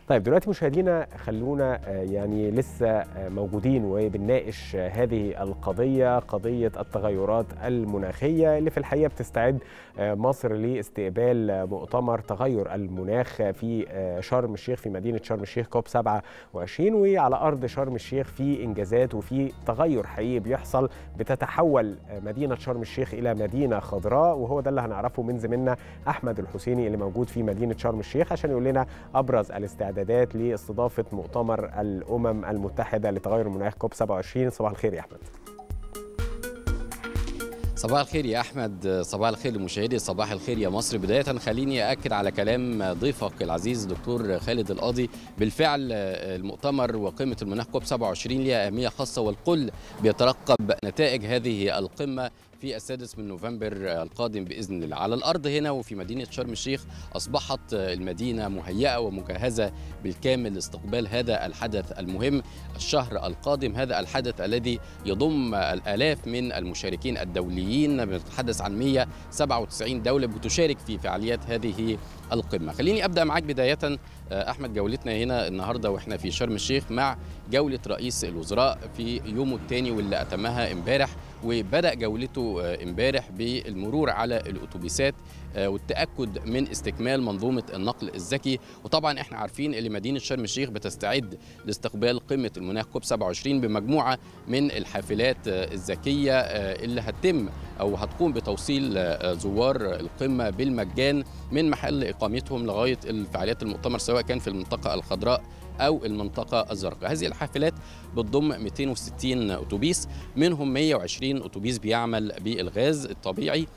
طيب دلوقتي مشاهدينا خلونا آه، يعني لسه آه، موجودين وبنناقش آه، هذه القضية قضية التغيرات المناخية اللي في الحقيقة بتستعد آه، مصر لاستقبال آه، مؤتمر تغير المناخ في آه، شرم الشيخ في مدينة شرم الشيخ كوب 27 وعلى أرض شرم الشيخ في إنجازات وفي تغير حقيقي بيحصل بتتحول آه، مدينة شرم الشيخ إلى مدينة خضراء وهو ده اللي هنعرفه من زميلنا أحمد الحسيني اللي موجود في مدينة شرم الشيخ عشان يقول لنا ابرز الاستعدادات لاستضافه مؤتمر الامم المتحده لتغير المناخ كوب 27 صباح الخير يا احمد صباح الخير يا احمد صباح الخير لمشاهدي صباح الخير يا مصر بدايه خليني اكد على كلام ضيفك العزيز دكتور خالد القاضي بالفعل المؤتمر وقمه المناخ كوب 27 ليها اهميه خاصه والكل بيترقب نتائج هذه القمه في السادس من نوفمبر القادم باذن الله على الارض هنا وفي مدينه شرم الشيخ اصبحت المدينه مهيئه ومجهزه بالكامل لاستقبال هذا الحدث المهم الشهر القادم هذا الحدث الذي يضم الالاف من المشاركين الدوليين بنتحدث عن 197 دوله بتشارك في فعاليات هذه القمه خليني ابدا معاك بدايه احمد جولتنا هنا النهارده واحنا في شرم الشيخ مع جوله رئيس الوزراء في يومه الثاني واللي اتمها امبارح وبدا جولته امبارح بالمرور على الاتوبيسات والتاكد من استكمال منظومه النقل الذكي وطبعا احنا عارفين ان مدينه شرم الشيخ بتستعد لاستقبال قمه المناخ كوب 27 بمجموعه من الحافلات الذكيه اللي هتتم او هتقوم بتوصيل زوار القمه بالمجان من محل اقامتهم لغايه الفعاليات المؤتمر سواء كان في المنطقه الخضراء او المنطقه الزرقاء هذه الحافلات بتضم 260 اتوبيس منهم 120 اتوبيس بيعمل بالغاز الطبيعي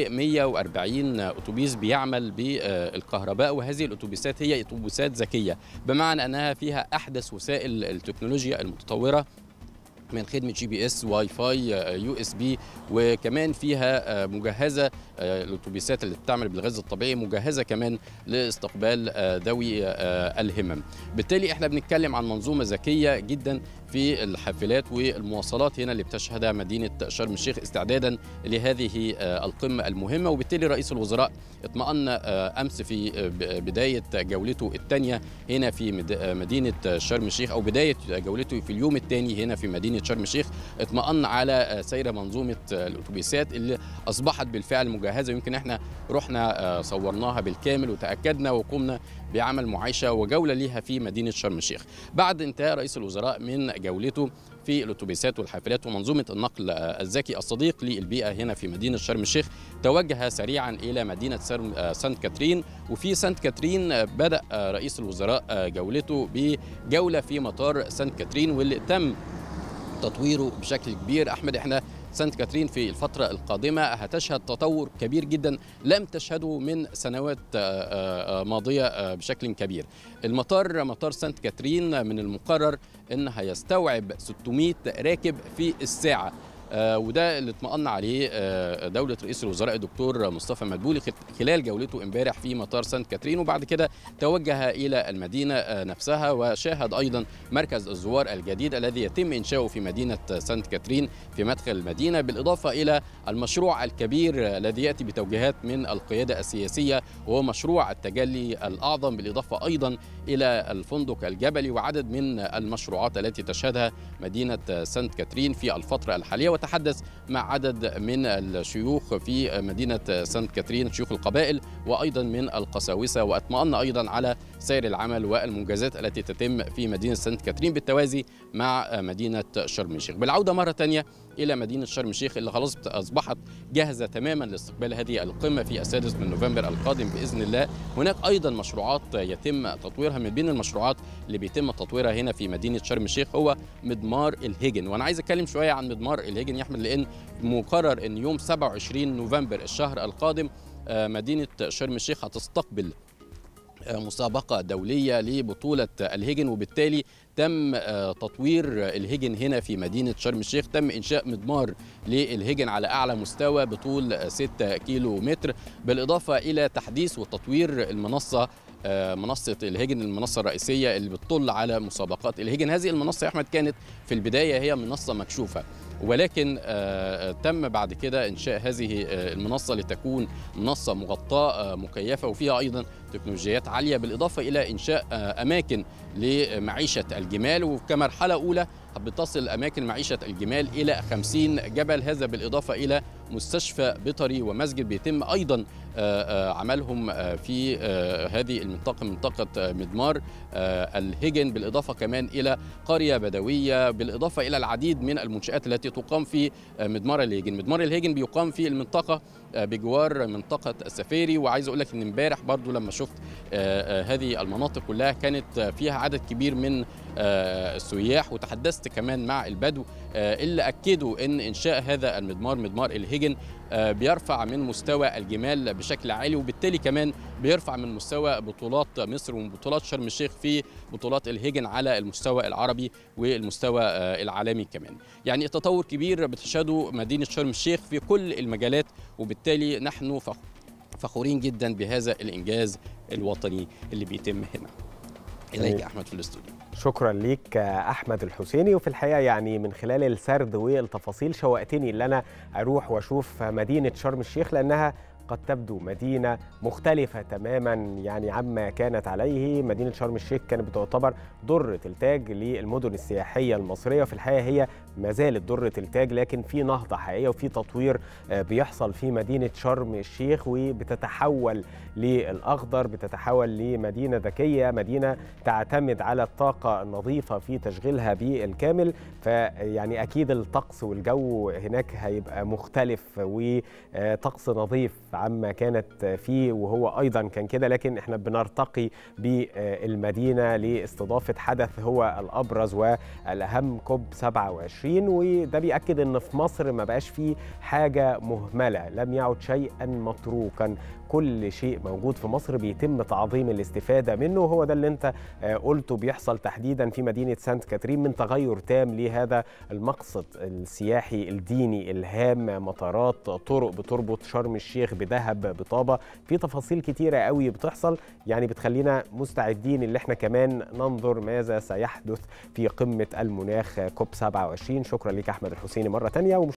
و140 اتوبيس بيعمل بالكهرباء وهذه الاتوبيسات هي اتوبيسات ذكيه بمعنى انها فيها احدث وسائل التكنولوجيا المتطوره من خدمه جي بي اس واي فاي يو اس بي وكمان فيها مجهزه الاتوبيسات اللي بتعمل بالغاز الطبيعي مجهزه كمان لاستقبال ذوي الهمم بالتالي احنا بنتكلم عن منظومه ذكيه جدا في الحافلات والمواصلات هنا اللي بتشهدها مدينه شرم الشيخ استعدادا لهذه القمه المهمه وبالتالي رئيس الوزراء اطمأن امس في بدايه جولته الثانيه هنا في مدينه شرم الشيخ او بدايه جولته في اليوم الثاني هنا في مدينه شرم الشيخ اطمأن على سير منظومه الاتوبيسات اللي اصبحت بالفعل مجهزه يمكن احنا رحنا صورناها بالكامل وتاكدنا وقمنا بعمل معايشه وجوله ليها في مدينه شرم الشيخ بعد انتهاء رئيس الوزراء من جولته في الاتوبيسات والحافلات ومنظومه النقل الذكي الصديق للبيئه هنا في مدينه شرم الشيخ توجه سريعا الى مدينه سانت كاترين وفي سانت كاترين بدا رئيس الوزراء جولته بجوله في مطار سانت كاترين واللي تم تطويره بشكل كبير احمد احنا سانت كاترين في الفترة القادمة هتشهد تطور كبير جدا لم تشهده من سنوات ماضية بشكل كبير المطار مطار سانت كاترين من المقرر أن هيستوعب 600 راكب في الساعة آه وده اللي اطمأن عليه آه دولة رئيس الوزراء الدكتور مصطفى مدبولي خلال جولته امبارح في مطار سانت كاترين وبعد كده توجه إلى المدينة آه نفسها وشاهد أيضا مركز الزوار الجديد الذي يتم إنشاؤه في مدينة سانت كاترين في مدخل المدينة بالإضافة إلى المشروع الكبير الذي يأتي بتوجيهات من القيادة السياسية وهو مشروع التجلي الأعظم بالإضافة أيضا إلى الفندق الجبلي وعدد من المشروعات التي تشهدها مدينة سانت كاترين في الفترة الحالية وتحدث مع عدد من الشيوخ في مدينة سانت كاترين شيوخ القبائل وأيضا من القساوسة وأطمأن أيضا على سير العمل والمنجزات التي تتم في مدينة سانت كاترين بالتوازي مع مدينة شرم الشيخ بالعودة مرة ثانية إلى مدينة شرم الشيخ اللي خلاص أصبحت جاهزة تماما لاستقبال هذه القمة في السادس من نوفمبر القادم بإذن الله هناك أيضا مشروعات يتم تطويرها من بين المشروعات اللي بيتم تطويرها هنا في مدينة شرم الشيخ هو مدمار الهجن وأنا عايز أتكلم شوية عن مدمار الهجن يا أحمد لأن مقرر أن يوم 27 نوفمبر الشهر القادم مدينة شرم الشيخ هتستقبل مسابقة دولية لبطولة الهجن وبالتالي تم تطوير الهجن هنا في مدينة شرم الشيخ تم إنشاء مدمار للهجن على أعلى مستوى بطول 6 كيلو متر بالإضافة إلى تحديث وتطوير المنصة منصة الهجن المنصة الرئيسية اللي بتطل على مسابقات الهجن هذه المنصة يا أحمد كانت في البداية هي منصة مكشوفة ولكن تم بعد كده إنشاء هذه المنصة لتكون منصة مغطاة مكيفة وفيها أيضا تكنولوجيات عاليه بالاضافه الى انشاء اماكن لمعيشه الجمال وكمرحله اولى بتصل اماكن معيشه الجمال الى 50 جبل هذا بالاضافه الى مستشفى بيطري ومسجد بيتم ايضا عملهم في هذه المنطقه منطقه مدمار الهجن بالاضافه كمان الى قريه بدويه بالاضافه الى العديد من المنشات التي تقام في مدمار الهجن مدمار الهجن بيقام في المنطقه بجوار منطقه السفاري وعايز اقول لك ان امبارح برضو لما شفت هذه المناطق كلها كانت فيها عدد كبير من السياح وتحدثت كمان مع البدو اللي اكدوا ان انشاء هذا المدمار مدمار الهجن بيرفع من مستوى الجمال بشكل عالي وبالتالي كمان بيرفع من مستوى بطولات مصر وبطولات شرم الشيخ في بطولات الهجن على المستوى العربي والمستوى العالمي كمان يعني تطور كبير بتشهده مدينة شرم الشيخ في كل المجالات وبالتالي نحن فخورين جدا بهذا الإنجاز الوطني اللي بيتم هنا إليك يا أحمد في الاستوديو شكرا ليك احمد الحسيني وفي الحقيقه يعني من خلال السرد والتفاصيل شوقتني ان انا اروح واشوف مدينه شرم الشيخ لانها قد تبدو مدينة مختلفة تماما يعني عما كانت عليه مدينة شرم الشيخ كانت بتعتبر درة التاج للمدن السياحية المصرية في الحقيقة هي ما زالت درة التاج لكن في نهضة حقيقية وفي تطوير بيحصل في مدينة شرم الشيخ وبتتحول للأخضر بتتحول لمدينة ذكية مدينة تعتمد على الطاقة النظيفة في تشغيلها بالكامل فيعني أكيد الطقس والجو هناك هيبقى مختلف وطقس نظيف عما كانت فيه وهو ايضا كان كده لكن احنا بنرتقي بالمدينه لاستضافه حدث هو الابرز والاهم كوب 27 وده بياكد ان في مصر ما بقاش فيه حاجه مهمله لم يعد شيئا متروكا كل شيء موجود في مصر بيتم تعظيم الاستفاده منه وهو ده اللي انت قلته بيحصل تحديدا في مدينه سانت كاترين من تغير تام لهذا المقصد السياحي الديني الهام مطارات طرق بتربط شرم الشيخ بدهب بطابه في تفاصيل كتيره قوي بتحصل يعني بتخلينا مستعدين ان احنا كمان ننظر ماذا سيحدث في قمه المناخ كوب 27 شكرا لك احمد الحسيني مره ثانيه